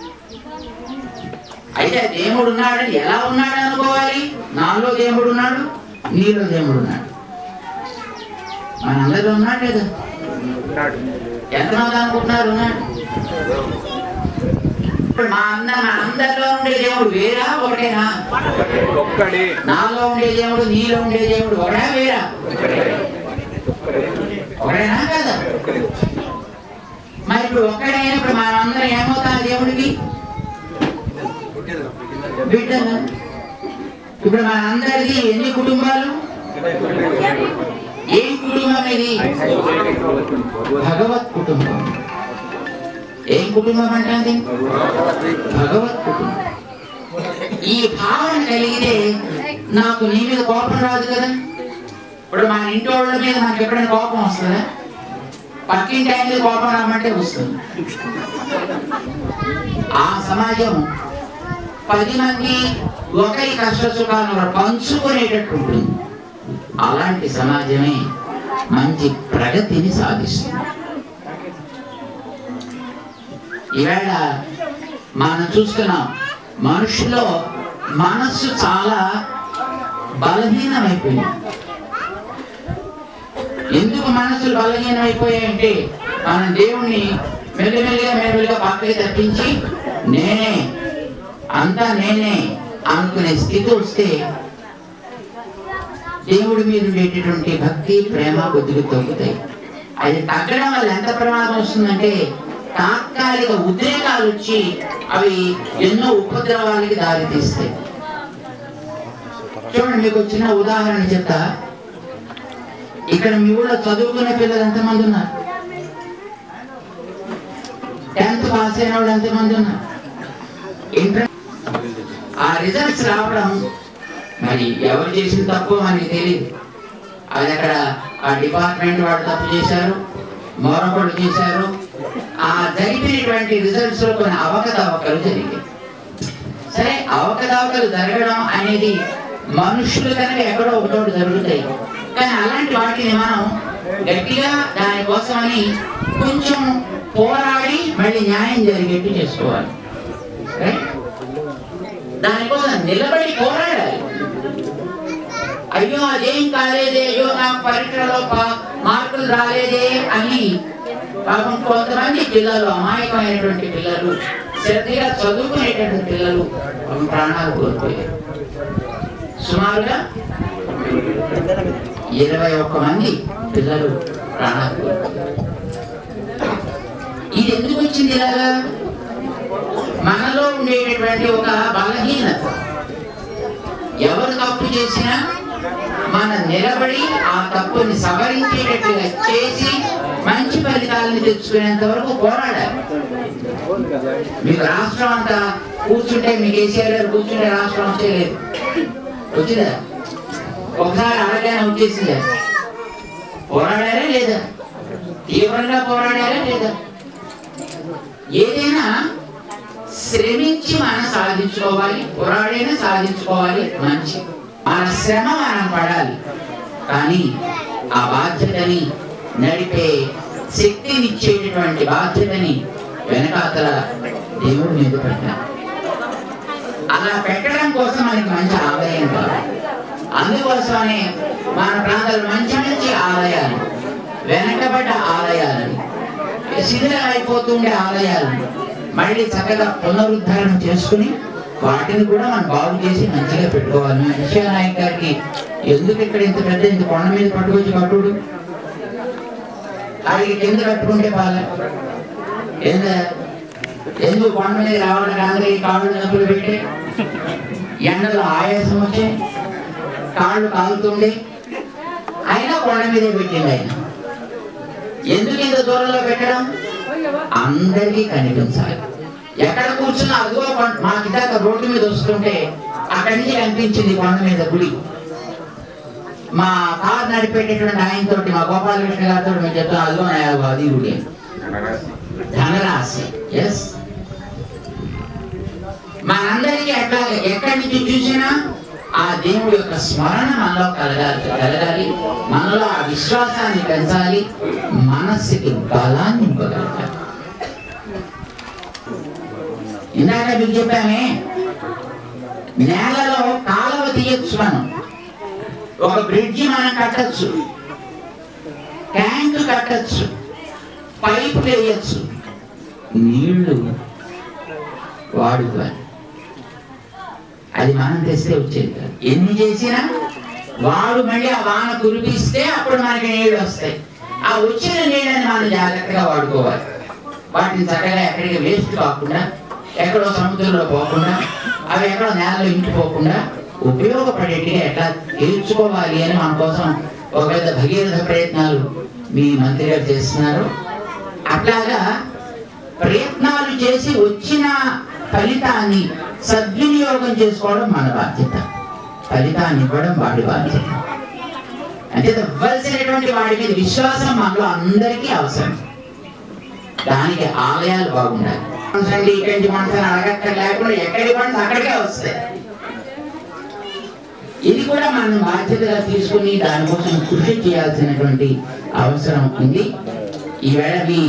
అయితే ఆ దేవుడు ఉన్నాడని ఎలా ఉన్నాడు అనుకోవాలి నాలో దేవుడు ఉన్నాడు నీలో దేవుడు ఉన్నాడు మనందరిలో ఉన్నాడు లేదా ఉన్నాడు ఎంతమంది అనుకుంటున్నారు ఉన్నాడు ఇప్పుడు మా అంద మా అందరిలో ఉండే దేవుడు వేరా ఒకటేనా ఒక్కడే నాలో ఉండే దేవుడు నీలో ఉండే దేవుడు ఒకటా వేరా ఒకటేనా కదా మరి ఇప్పుడు ఒక్కడైనప్పుడు మనమందరం ఏమవుతా దేవుడికి బిడ్డలు ఇప్పుడు మనందరిది ఎన్ని కుటుంబాలు ఏం కుటుంబం ఇది భగవత్ కుటుంబం ఏం కుటుంబం అంటే భగవత్ కుటుంబం ఈ భావన కలిగితే నాకు నీ మీద కోపం రాదు కదా ఇప్పుడు మన ఇంటి వాళ్ళ మీద మనకి ఎప్పుడైనా కోపం వస్తుందా పక్కింటి ఆయన మీద కోపం రమ్మంటే వస్తుంది ఆ సమాజం పది మంది ఒకరి కష్ట సుఖాలను పంచుకునేటట్టు ఉంటుంది అలాంటి సమాజమే మంచి ప్రగతిని సాధిస్తుంది ఈవేళ మనం చూస్తున్నాం మనుషులో మనస్సు చాలా బలహీనమైపోయింది ఎందుకు మనసులు బలహీనమైపోయాయంటే మనం దేవుణ్ణి మెల్లిమెల్లిగా మెల్లిగా పక్కకి తప్పించి నేనే అంతా నేనే అనుకునే స్థితి వస్తే దేవుడి మీద ఉండేటటువంటి భక్తి ప్రేమ కొద్దిగా తగ్గుతాయి అది తగ్గడం వల్ల ఎంత ప్రమాదం వస్తుందంటే తాత్కాలిక ఉద్రేకాలు వచ్చి అవి ఎన్నో ఉపద్రవాలకి దారితీస్తాయి చూడండి మీకు ఒక చిన్న ఉదాహరణ చెప్తా ఇక్కడ మీ ఊళ్ళో చదువుకునే పిల్లలు ఎంతమంది ఉన్నారు టెన్త్ పాస్ అయిన వాళ్ళు ఎంతమంది ఉన్నారు ఇంటర్ ఆ రిజల్ట్స్ రావడం మరి ఎవరు చేసిన తప్పు మనకి తెలియదు అది అక్కడ ఆ డిపార్ట్మెంట్ వాళ్ళు తప్పు చేశారు మరొకళ్ళు చేశారు ఆ జరిగినటువంటి రిజల్ట్స్ లో కొన్ని అవకతవకలు జరిగాయి సరే అవకతవకలు జరగడం అనేది మనుషులు కనుక ఎక్కడో ఒక చోట జరుగుతాయి కానీ అలాంటి వాటిని మనం గట్టిగా దానికోసమని కొంచెం పోరాడి మళ్ళీ న్యాయం జరిగేట్టు చేసుకోవాలి Right? దానికోసం నిలబడి పోరాడాలి అయ్యో అదేం కాలేదే అయ్యో నాకు పరీక్షలో పా- మార్కులు రాలేదే అని పాపం కొంతమంది పిల్లలు అమాయకమైనటువంటి పిల్లలు శ్రద్ధగా చదువుకునేటువంటి పిల్లలు పాపం ప్రాణాలు కోల్పోయారు సుమారుగా ఇరవై ఒక్క మంది పిల్లలు ప్రాణాలు కోల్పోయారు ఇది ఎందుకు వచ్చింది ఇలాగా మనలో ఉండేటటువంటి ఒక బలహీనత ఎవరు తప్పు చేసినా మన నిలబడి ఆ తప్పుని సవరించేటట్టుగా చేసి మంచి ఫలితాలను తెచ్చుకునేంత వరకు పోరాడాలి మీకు రాష్ట్రం అంతా కూర్చుంటే మీ కేసీఆర్ గారు కూర్చుంటే రాష్ట్రం వచ్చేలేదు వచ్చిందా ఒకసారి అడగానే వచ్చేసిందా పోరాడారా లేదా తీవ్రంగా పోరాడారా లేదా ఏదైనా శ్రమించి మనం సాధించుకోవాలి పోరాడైనా సాధించుకోవాలి మంచి మన శ్రమ మనం పడాలి కానీ ఆ బాధ్యతని నడిపే శక్తినిచ్చేటటువంటి బాధ్యతని వెనకాతల దేవుడి మీద పెట్టాలి అలా పెట్టడం కోసం మనకి మంచి ఆదాయం కావాలి అందుకోసమనే మన ప్రాంతాలు మంచి మంచి ఆలయాలు వెనకబడ్డ ఆలయాలని శిథిలం అయిపోతుండే ఆలయాలను మళ్ళీ చక్కగా పునరుద్ధరణ చేసుకుని వాటిని కూడా మనం బాగు చేసి మంచిగా పెట్టుకోవాలి విషయ నాయక్ గారికి ఎందుకు ఇక్కడ ఇంత పెద్ద ఇంత కొండ మీద పట్టుకొచ్చి కట్టుడు అది కింద కట్టుకుంటే పాల ఏందా ఎందుకు కొండ మీద రావడానికి అందరికి కాళ్ళు నొప్పులు పెట్టి ఎండలో ఆయాసం వచ్చి కాళ్ళు కాలుతుండే అయినా కొండ మీదే పెట్టింది ఆయన ఎందుకు ఇంత దూరంలో పెట్టడం అందరికీ కనిపించాలి ఎక్కడ కూర్చున్నా అదిగో కొండ- మాకు ఇందాక రోడ్డు మీద వస్తుంటే అక్కడి నుంచి కనిపించింది కొండ మీద గుడి మా కార్ నడిపేటటువంటి ఆయనతోటి మా గోపాలకృష్ణ గారితో మేము చెప్తాం అదిగో నా- అది గుడి ధనరాశి ఎస్ మనందరికీ ఎట్లా ఎక్కడి నుంచి చూసినా ఆ దేవుడి యొక్క స్మరణ మనలో కలగాలి కలగాలి మనలో ఆ విశ్వాసాన్ని పెంచాలి మనస్సుకి బలాన్ని ఇవ్వగలగాలి ఇందాక మీకు చెప్పామే నేలలో కాలువ తీయచ్చు మనం ఒక బ్రిడ్జి మనం కట్టచ్చు ట్యాంక్ కట్టచ్చు పైపు వేయచ్చు నీళ్లు వాడుకోవాలి అది మనం తెస్తే వచ్చేది కాదు ఎన్ని చేసినా వాడు మళ్ళీ ఆ వాన కురిపిస్తే అప్పుడు మనకి నీళ్ళు వస్తాయి ఆ వచ్చిన నీళ్ళని మనం జాగ్రత్తగా వాడుకోవాలి వాటిని చక్కగా ఎక్కడికి వేస్ట్ కాకుండా ఎక్కడో సముద్రంలో పోకుండా అవి ఎక్కడో నేలలో ఇంకిపోకుండా ఉపయోగపడేట్టుగా ఎట్లా తీర్చుకోవాలి అని మన కోసం ఒక పెద్ద భగీరథ ప్రయత్నాలు మీ మంత్రి గారు చేస్తున్నారు అట్లాగా ప్రయత్నాలు చేసి వచ్చిన ఫలితాన్ని సద్వినియోగం చేసుకోవడం మన బాధ్యత ఫలితాన్ని ఇవ్వడం వాడి బాధ్యత అంటే ఇవ్వాల్సినటువంటి వాడి మీద విశ్వాసం మనలో అందరికీ అవసరం దానికి ఆలయాలు బాగుండాలి మనసండి ఇక్కడి నుంచి మనసుని అడగక్కర్ లేకుండా ఎక్కడి పంట అక్కడికే వస్తాయి ఇది కూడా మనం బాధ్యతగా తీసుకుని దానికోసం కృషి చేయాల్సినటువంటి అవసరం ఉంది ఈవేళ మీ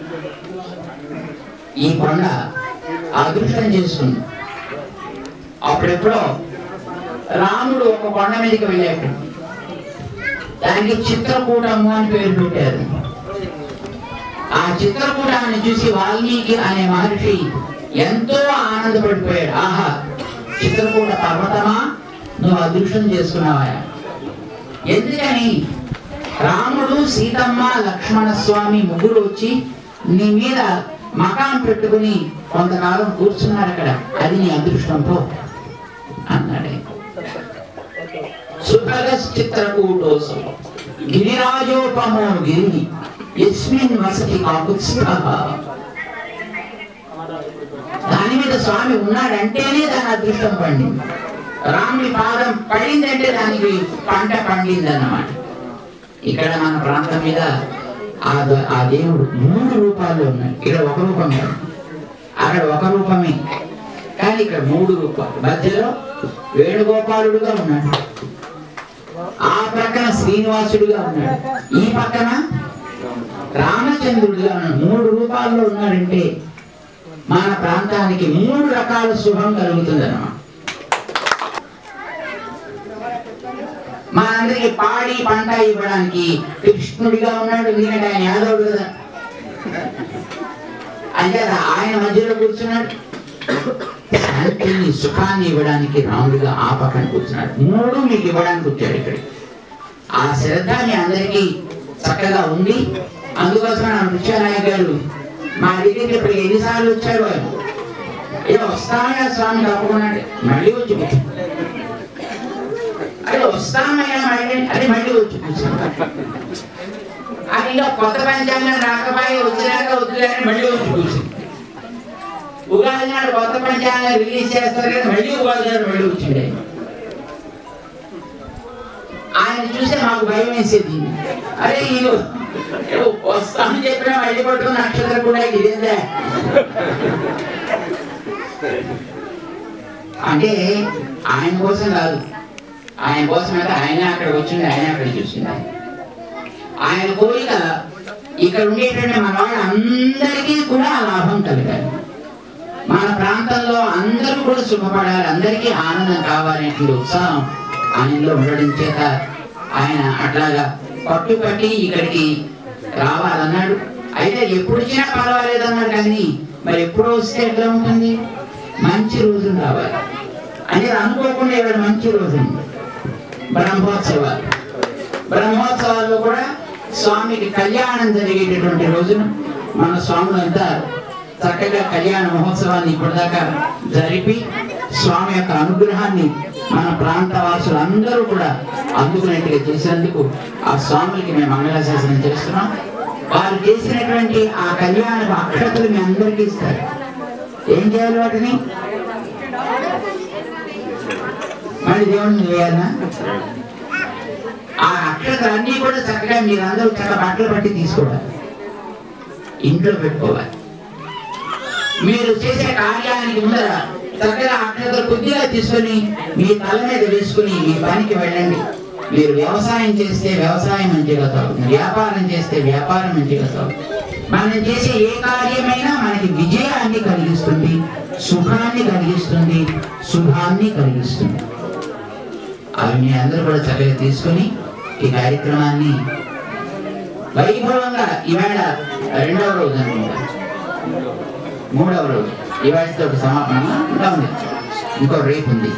ఈ కొండ అదృష్టం చేసుకుంది అప్పుడెప్పుడో రాముడు ఒక కొండ మీదకి వెళ్ళాడు దానికి చిత్రకూటము అని పేరు పెట్టారు ఆ చిత్రకూటాన్ని చూసి వాల్మీకి అనే మహర్షి ఎంతో ఆనందపడిపోయాడు ఆహా చిత్రకూట పర్వతమా నువ్వు అదృష్టం చేసుకున్నావా ఎందుకని రాముడు సీతమ్మ లక్ష్మణ స్వామి ముగ్గురు వచ్చి నీ మీద మకాం పెట్టుకుని కొంతకాలం కూర్చున్నారు అక్కడ అది నీ అదృష్టం పో అన్నాడే సుభగశ్చిత్రకూటోసం గిరిరాజోపమో గిరి యస్మిన్ వసతి కాకుత్స్థః దాని మీద స్వామి ఉన్నాడంటేనే దాని అదృష్టం పండింది రాముడి పాదం పడిందంటే దానికి పంట పండింది అన్నమాట ఇక్కడ మన ప్రాంతం మీద ఆ ద- ఆ దేవుడు మూడు రూపాల్లో ఉన్నాడు ఇక్కడ ఒక రూపం కాదు అక్కడ ఒక రూపమే కానీ ఇక్కడ మూడు రూపాలు మధ్యలో వేణుగోపాలుడుగా ఉన్నాడు ఆ ప్రక్కన శ్రీనివాసుడుగా ఉన్నాడు ఈ పక్కన రామచంద్రుడిగా ఉన్నాడు మూడు రూపాల్లో ఉన్నాడంటే మన ప్రాంతానికి మూడు రకాల శుభం కలుగుతుంది అన్నమాట మనందరికి పాడి పంట ఇవ్వడానికి కృష్ణుడిగా ఉన్నాడు ఎందుకంటే ఆయన యాదవుడు కదా అంటే ఆయన మధ్యలో కూర్చున్నాడు శాంతిని సుఖాన్ని ఇవ్వడానికి రాముడిగా ఆ పక్కన కూర్చున్నాడు మూడు మీకు ఇవ్వడానికి వచ్చాడు ఇక్కడ ఆ శ్రద్ధ మీ అందరికీ చక్కగా ఉంది అందుకోసం నా నృత్యనాయక్ గారు మా దగ్గరికి ఇప్పుడు ఎన్నిసార్లు వచ్చాడు ఆయన ఏదో వస్తామయ్యా స్వామి తప్పకున్నాడు మళ్ళీ వచ్చి కూర్చున్నాడు. అదే వస్తామయ్యా మళ్ళీ అది మళ్ళీ వచ్చి కూర్చున్నాడు. అది ఇంకా కొత్త పంచాంగం రాకపోయి వచ్చినాక వద్దులేని మళ్ళీ వచ్చి కూర్చుంది ఉగాది నాడు కొత్త పంచాంగం రిలీజ్ చేస్తారు కానీ మళ్ళీ ఉగాది నాడు మళ్ళీ వచ్చిండే ఆయన చూస్తే మాకు భయం వేసేది అరే ఈయన ఏదో వస్తామని చెప్పినా మళ్ళీ పట్టుకున్న నక్షత్రం కూడా ఇదేందే అంటే ఆయన కోసం కాదు ఆయన కోసం అంటే ఆయన అక్కడ వచ్చింది ఆయన అక్కడ చూసింది ఆయన కోరిక ఇక్కడ ఉండేటువంటి మన వాళ్ళందరికీ కూడా ఆ లాభం కలగాలి మన ప్రాంతంలో అందరూ కూడా శుభపడాలి అందరికీ ఆనందం కావాలనేటువంటి ఉత్సాహం ఆయనలో ఉండడం చేత ఆయన అట్లాగా పట్టుపట్టి ఇక్కడికి రావాలన్నాడు అయితే ఎప్పుడు వచ్చినా పర్వాలేదు అన్నాడు కానీ మరి ఎప్పుడు వస్తే ఎట్లా ఉంటుంది మంచి రోజులు రావాలి అనేది అనుకోకుండా ఇవాళ మంచి రోజు ఉంది. బ్రహ్మోత్సవాలు బ్రహ్మోత్సవాల్లో కూడా స్వామికి కళ్యాణం జరిగేటటువంటి రోజున మన స్వాములు అంతా చక్కగా కళ్యాణ మహోత్సవాన్ని ఇప్పటిదాకా జరిపి స్వామి యొక్క అనుగ్రహాన్ని మన ప్రాంత వాసులందరూ కూడా అందుకునేట్టుగా చేసినందుకు ఆ స్వాములకి మేము మంగళాశాసనం చేస్తున్నాం వారు చేసినటువంటి ఆ కళ్యాణ అక్షతలు మీ అందరికీ ఇస్తారు ఏం చేయాలి వాటిని మళ్ళీ దేవుడిని వేయాలా ఆ అక్షతలన్నీ కూడా చక్కగా మీరందరూ చక్క బట్టలు పట్టి తీసుకోవాలి ఇంట్లో పెట్టుకోవాలి మీరు చేసే కార్యానికి ముందర చక్కగా అక్షతలు కొద్దిగా తీసుకొని మీ తల మీద వేసుకుని మీ పనికి వెళ్ళండి మీరు వ్యవసాయం చేస్తే వ్యవసాయం మంచిగా సాగుతుంది వ్యాపారం చేస్తే వ్యాపారం మంచిగా సాగుతుంది మనం చేసే ఏ కార్యమైనా మనకి విజయాన్ని కలిగిస్తుంది సుఖాన్ని కలిగిస్తుంది శుభాన్ని కలిగిస్తుంది అవి మీ అందరూ కూడా చక్కగా తీసుకొని ఈ కార్యక్రమాన్ని వైభవంగా ఇవాళ రెండవ రోజు అనుకుంటా మూడవ రోజు ఇవాళతో సమాపన ఇంకా ఉంది ఇంకో రేపు ఉంది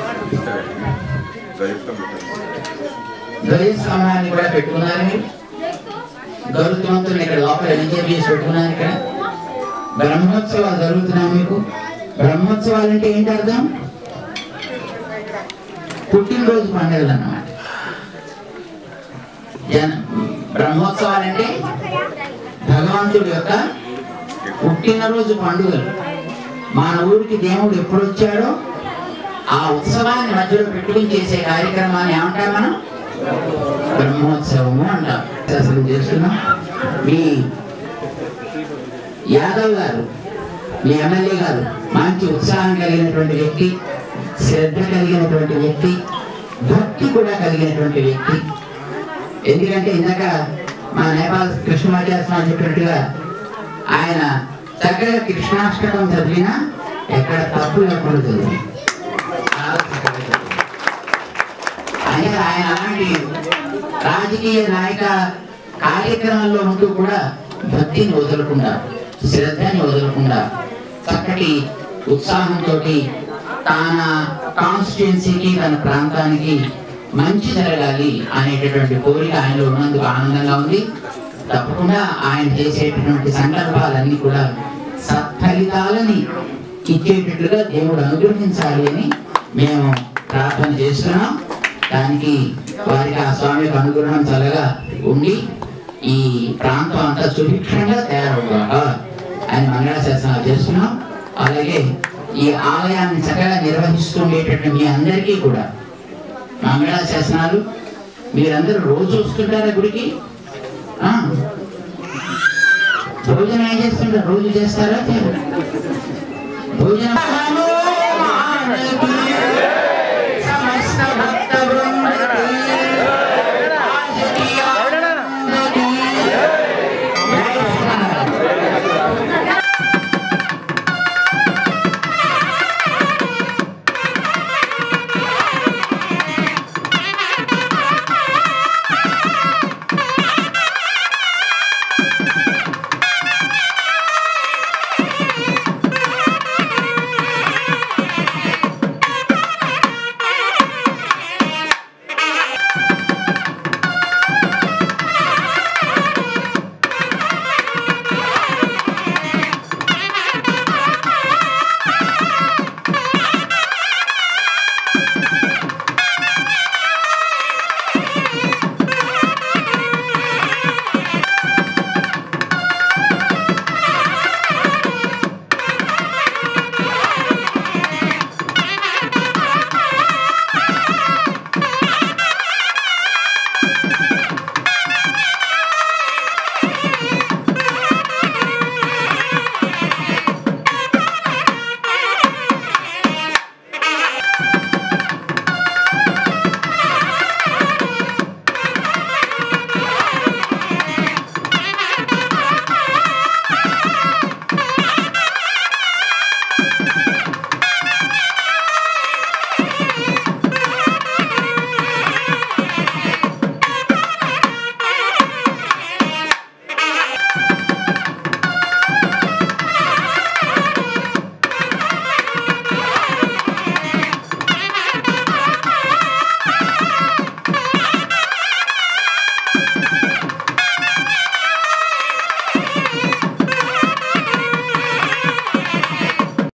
ధ్వజస్తంభాన్ని కూడా పెట్టుకున్నారు మీరు గరుత్మంతుని ఇక్కడ లోపల ఎంజాయ్ చేసి పెట్టుకున్నారు ఇక్కడ బ్రహ్మోత్సవాలు జరుగుతున్నాయి మీకు బ్రహ్మోత్సవాలు అంటే ఏంటి అర్థం పుట్టినరోజు పండుగలు అన్నమాట జన బ్రహ్మోత్సవాలు అంటే భగవంతుడి యొక్క పుట్టినరోజు పండుగలు మన ఊరికి దేవుడు ఎప్పుడు వచ్చాడో ఆ ఉత్సవాన్ని మధ్యలో పెట్టుకుని చేసే కార్యక్రమాన్ని ఏమంటాం మనం బ్రహ్మోత్సవము అంటాం అసలు చేస్తున్నాం మీ యాదవ్ గారు మీ ఎమ్మెల్యే గారు మంచి ఉత్సాహం కలిగినటువంటి వ్యక్తి శ్రద్ధ కలిగినటువంటి వ్యక్తి భక్తి కూడా కలిగినటువంటి వ్యక్తి ఎందుకంటే ఇందాక మా నేపాల్ కృష్ణమాచార్య స్వామి చెప్పినట్టుగా ఆయన చక్కగా కృష్ణాష్టకం చదివినా ఎక్కడ తప్పు లేకుండా చదివి చాలా చక్కగా చదివారు. ఆయన ఆయన అలాంటి రాజకీయ నాయక కార్యక్రమంలో ఉంటూ కూడా భక్తిని వదలకుండా శ్రద్ధని వదలకుండా చక్కటి ఉత్సాహంతో తన కాన్స్టిట్యున్సీకి తన ప్రాంతానికి మంచి జరగాలి అనేటటువంటి కోరిక ఆయనలో ఉన్నందుకు ఆనందంగా ఉంది తప్పకుండా ఆయన చేసేటటువంటి సంకల్పాలన్నీ కూడా సత్ఫలితాలని ఇచ్చేటట్లుగా దేవుడు అనుగ్రహించాలి అని మేము ప్రార్థన చేస్తున్నాం దానికి వారికి ఆ స్వామి యొక్క అనుగ్రహం చల్లగా ఉండి ఈ ప్రాంతం అంతా సుభిక్షంగా తయారవుగాక అని మంగళాశాసనాలు చేస్తున్నాం అలాగే ఈ ఆలయాన్ని చక్కగా నిర్వహిస్తుండేటటువంటి మీ అందరికీ కూడా మంగళాశాసనాలు మీరందరూ రోజు వస్తుంటారా గుడికి ఆ. భోజనం ఏం చేస్తుంటారు రోజు చేస్తారా చేయరా? భోజనం